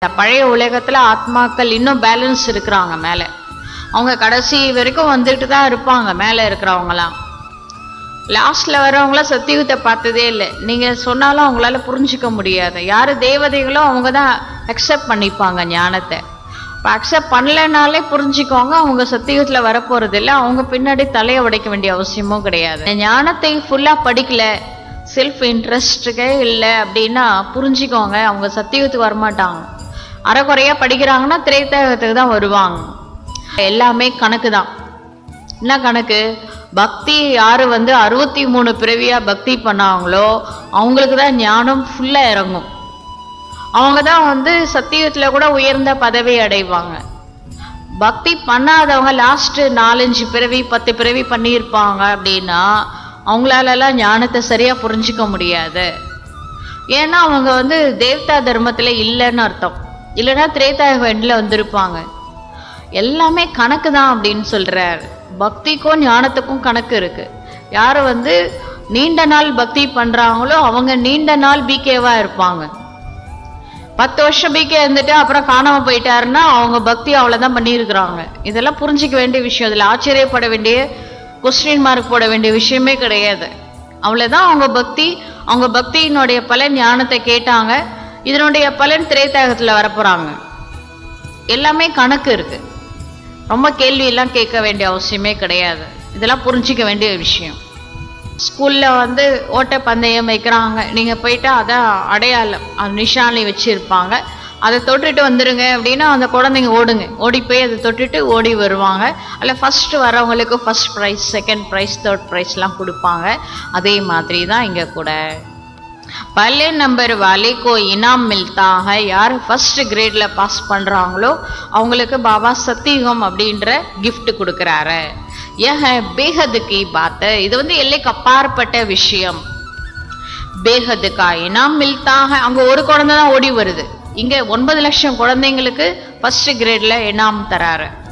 பழைய உலகத்துல ஆத்மாக்கள் இன்னும் பேலன்ஸ் இருக்கிறாங்க மேல அவங்க கடைசி வரைக்கும் வந்துட்டு தான் இருப்பாங்க மேல இருக்கிறவங்கலாம் லாஸ்ட்ல வரவங்களாம் சத்தியுகத்தை பார்த்ததே இல்லை நீங்க சொன்னாலும் அவங்களால புரிஞ்சுக்க முடியாது யாரு தேவதைகளோ அவங்க தான் அக்செப்ட் பண்ணிப்பாங்க ஞானத்தை இப்போ அக்செப்ட் பண்ணலைனாலே புரிஞ்சுக்கோங்க அவங்க சத்தியுகத்துல வரப்போறது இல்லை அவங்க பின்னாடி தலையை உடைக்க வேண்டிய அவசியமும் கிடையாது இந்த ஞானத்தை ஃபுல்லா படிக்கல செல்ஃப் இன்ட்ரெஸ்ட்டுக்கே இல்லை அப்படின்னா புரிஞ்சுக்கோங்க அவங்க சத்தியுகத்துக்கு வரமாட்டாங்க அரைக்குறையா படிக்கிறாங்கன்னா திரைத்தகத்துக்கு தான் வருவாங்க எல்லாமே கணக்கு தான் என்ன கணக்கு பக்தி யாரு வந்து அறுபத்தி மூணு பிறவியா பக்தி பண்ணாங்களோ அவங்களுக்கு தான் ஞானம் ஃபுல்லா இறங்கும் அவங்க தான் வந்து சத்தியத்துல கூட உயர்ந்த பதவி அடைவாங்க பக்தி பண்ணாதவங்க லாஸ்ட் நாலஞ்சு பிறவி பத்து பிறவி பண்ணியிருப்பாங்க அப்படின்னா அவங்களாலலாம் ஞானத்தை சரியா புரிஞ்சுக்க முடியாது ஏன்னா அவங்க வந்து தேவதா தர்மத்துல இல்லைன்னு அர்த்தம் இல்லைன்னா திரேதாயுக எண்ணில் வந்திருப்பாங்க எல்லாமே கணக்கு தான் அப்படின்னு சொல்றார் பக்திக்கும் ஞானத்துக்கும் கணக்கு இருக்கு யாரு வந்து நீண்ட நாள் பக்தி பண்றாங்களோ அவங்க நீண்ட நாள் பிகேவா இருப்பாங்க பத்து வருஷம் பிகே இருந்துட்டு அப்புறம் காணாம போயிட்டாருன்னா அவங்க பக்தி அவ்வளவுதான் பண்ணியிருக்கிறாங்க இதெல்லாம் புரிஞ்சிக்க வேண்டிய விஷயம் இதுல ஆச்சரியப்பட வேண்டிய கொஸ்டின் மார்க் போட வேண்டிய விஷயமே கிடையாது அவ்வளவுதான் அவங்க பக்தி அவங்க பக்தியினுடைய பலன் ஞானத்தை கேட்டாங்க இதனுடைய பலன் திரைத்தாகத்துல வரப்போறாங்க எல்லாமே கணக்கு இருக்கு ரொம்ப கேள்வி எல்லாம் கேட்க வேண்டிய அவசியமே கிடையாது இதெல்லாம் புரிஞ்சிக்க வேண்டிய விஷயம் ஸ்கூல்ல வந்து ஓட்ட பந்தயம் வைக்கிறாங்க நீங்க போயிட்டு அதான் அடையாளம் அது நிஷானி வச்சிருப்பாங்க அதை தொட்டுட்டு வந்துருங்க அப்படின்னா அந்த குழந்தைங்க ஓடுங்க ஓடி போய் அதை தொட்டுட்டு ஓடி வருவாங்க அதில் ஃபர்ஸ்ட் வரவங்களுக்கு first prize second prize third ப்ரைஸ்லாம் கொடுப்பாங்க அதே மாதிரி தான் இங்கே கூட பல்லே நம்பர் வாலே கோ இனாம் மில்தா ஹை யார் ஃபர்ஸ்ட் கிரேட்ல பாஸ் பண்றாங்களோ அவங்களுக்கு பாபா சத்தியுகம் அப்படின்ற gift கொடுக்கறாரு यह है बेहद की बात இது வந்து எல்லைக்கு அப்பாற்பட்ட விஷயம் பேஹது கா இனாம் மில்தா ஹை அங்க ஒரு குழந்தை தான் ஓடி வருது இங்க ஒன்பது லட்சம் குழந்தைங்களுக்கு ஃபர்ஸ்ட் கிரேட்ல இனாம் தராரு